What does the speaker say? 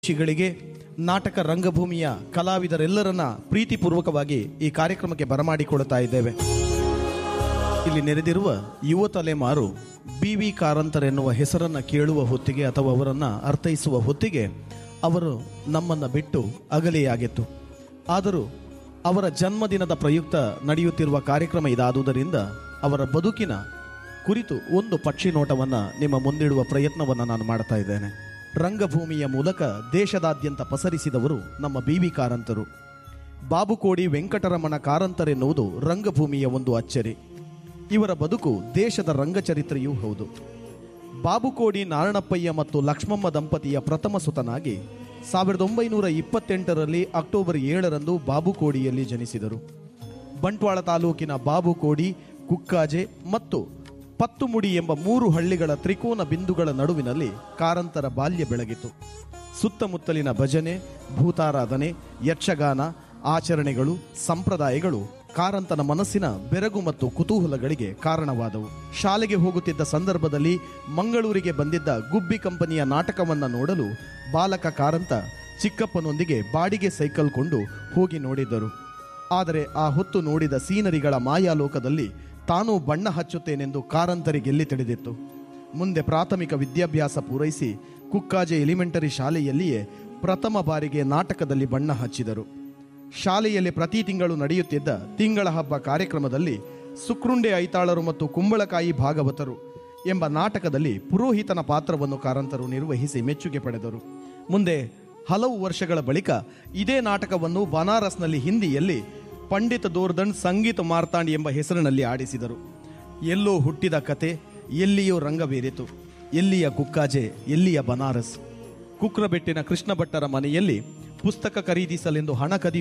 ಗಳಿಗೆ ನಾಟಕ ರಂಗಭೂಮಿಯ ಕಲಾವಿದರೆಲ್ಲರನ್ನ ಪ್ರೀತಿಪೂರ್ವಕವಾಗಿ ಈ ಕಾರ್ಯಕ್ರಮಕ್ಕೆ ಬರಮಾಡಿಕೊಳ್ಳುತ್ತಾ ಇದ್ದೇವೆ ಇಲ್ಲಿ ನೆರೆದಿರುವ ಯುವ ತಲೆಮಾರು ಬಿ ವಿ ಕಾರಂತರೆನ್ನುವ ಹೆಸರನ್ನ ಕೇಳುವ ಹೊತ್ತಿಗೆ ಅಥವಾ ಅವರನ್ನ ಅರ್ಥೈಸುವ ಹೊತ್ತಿಗೆ ಅವರು ನಮ್ಮನ್ನ ಬಿಟ್ಟು ಅಗಲಿಯಾಗಿತ್ತು ಆದರೂ ಅವರ ಜನ್ಮದಿನದ ಪ್ರಯುಕ್ತ ನಡೆಯುತ್ತಿರುವ ಕಾರ್ಯಕ್ರಮ ಇದಾದುದರಿಂದ ಅವರ ಬದುಕಿನ ಕುರಿತು ಒಂದು ಪಕ್ಷಿ ನೋಟವನ್ನ ನಿಮ್ಮ ಮುಂದಿಡುವ ಪ್ರಯತ್ನವನ್ನ ನಾನು ಮಾಡ್ತಾ ಇದ್ದೇನೆ ರಂಗಭೂಮಿಯ ಮೂಲಕ ದೇಶದಾದ್ಯಂತ ಪಸರಿಸಿದವರು ನಮ್ಮ ಬಿ ವಿ ಕಾರಂತರು ಬಾಬುಕೋಡಿ ವೆಂಕಟರಮಣ ಕಾರಂತರೆನ್ನುವುದು ರಂಗಭೂಮಿಯ ಒಂದು ಅಚ್ಚರಿ ಇವರ ಬದುಕು ದೇಶದ ರಂಗಚರಿತ್ರೆಯೂ ಹೌದು ಬಾಬುಕೋಡಿ ನಾರಣಪ್ಪಯ್ಯ ಮತ್ತು ಲಕ್ಷ್ಮಮ್ಮ ದಂಪತಿಯ ಪ್ರಥಮ ಸುತನಾಗಿ ಸಾವಿರದ ಒಂಬೈನೂರ ಇಪ್ಪತ್ತೆಂಟರಲ್ಲಿ ಅಕ್ಟೋಬರ್ ಏಳರಂದು ಬಾಬುಕೋಡಿಯಲ್ಲಿ ಜನಿಸಿದರು ಬಂಟ್ವಾಳ ತಾಲೂಕಿನ ಬಾಬುಕೋಡಿ ಕುಕ್ಕಾಜೆ ಮತ್ತು ಪತ್ತುಮುಡಿ ಎಂಬ ಮೂರು ಹಳ್ಳಿಗಳ ತ್ರಿಕೋನ ಬಿಂದುಗಳ ನಡುವಿನಲ್ಲಿ ಕಾರಂತರ ಬಾಲ್ಯ ಬೆಳಗಿತು ಸುತ್ತಮುತ್ತಲಿನ ಭಜನೆ ಭೂತಾರಾಧನೆ ಯಕ್ಷಗಾನ ಆಚರಣೆಗಳು ಸಂಪ್ರದಾಯಗಳು ಕಾರಂತನ ಮನಸ್ಸಿನ ಬೆರಗು ಮತ್ತು ಕುತೂಹಲಗಳಿಗೆ ಕಾರಣವಾದವು ಶಾಲೆಗೆ ಹೋಗುತ್ತಿದ್ದ ಸಂದರ್ಭದಲ್ಲಿ ಮಂಗಳೂರಿಗೆ ಬಂದಿದ್ದ ಗುಬ್ಬಿ ಕಂಪನಿಯ ನಾಟಕವನ್ನ ನೋಡಲು ಬಾಲಕ ಕಾರಂತ ಚಿಕ್ಕಪ್ಪನೊಂದಿಗೆ ಬಾಡಿಗೆ ಸೈಕಲ್ ಕೊಂಡು ಹೋಗಿ ನೋಡಿದ್ದರು ಆದರೆ ಆ ಹೊತ್ತು ನೋಡಿದ ಸೀನರಿಗಳ ಮಾಯಾಲೋಕದಲ್ಲಿ ತಾನೂ ಬಣ್ಣ ಹಚ್ಚುತ್ತೇನೆಂದು ಕಾರಂತರಿಗೆಲ್ಲಿ ತಿಳಿದಿತ್ತು ಮುಂದೆ ಪ್ರಾಥಮಿಕ ವಿದ್ಯಾಭ್ಯಾಸ ಪೂರೈಸಿ ಕುಕ್ಕಾಜೆ ಎಲಿಮೆಂಟರಿ ಶಾಲೆಯಲ್ಲಿಯೇ ಪ್ರಥಮ ಬಾರಿಗೆ ನಾಟಕದಲ್ಲಿ ಬಣ್ಣ ಹಚ್ಚಿದರು ಶಾಲೆಯಲ್ಲಿ ಪ್ರತಿ ತಿಂಗಳು ನಡೆಯುತ್ತಿದ್ದ ತಿಂಗಳ ಹಬ್ಬ ಕಾರ್ಯಕ್ರಮದಲ್ಲಿ ಸುಕ್ರುಂಡೆ ಐತಾಳರು ಮತ್ತು ಕುಂಬಳಕಾಯಿ ಭಾಗವತರು ಎಂಬ ನಾಟಕದಲ್ಲಿ ಪುರೋಹಿತನ ಪಾತ್ರವನ್ನು ಕಾರಂತರು ನಿರ್ವಹಿಸಿ ಮೆಚ್ಚುಗೆ ಪಡೆದರು ಮುಂದೆ ಹಲವು ವರ್ಷಗಳ ಬಳಿಕ ಇದೇ ನಾಟಕವನ್ನು ಬನಾರಸ್ನಲ್ಲಿ ಹಿಂದಿಯಲ್ಲಿ ಪಂಡಿತ ದೋರ್ದಣ್ ಸಂಗೀತ ಮಾರ್ತಾಂಡ್ ಎಂಬ ಹೆಸರಿನಲ್ಲಿ ಆಡಿಸಿದರು ಎಲ್ಲೋ ಹುಟ್ಟಿದ ಕತೆ ಎಲ್ಲಿಯೋ ರಂಗವೇರಿತು ಎಲ್ಲಿಯ ಕುಕ್ಕಾಜೆ ಎಲ್ಲಿಯ ಬನಾರಸ್ ಕುಕ್ರಬೆಟ್ಟಿನ ಕೃಷ್ಣ ಭಟ್ಟರ ಮನೆಯಲ್ಲಿ ಪುಸ್ತಕ ಖರೀದಿಸಲೆಂದು ಹಣ ಕದಿಯುವ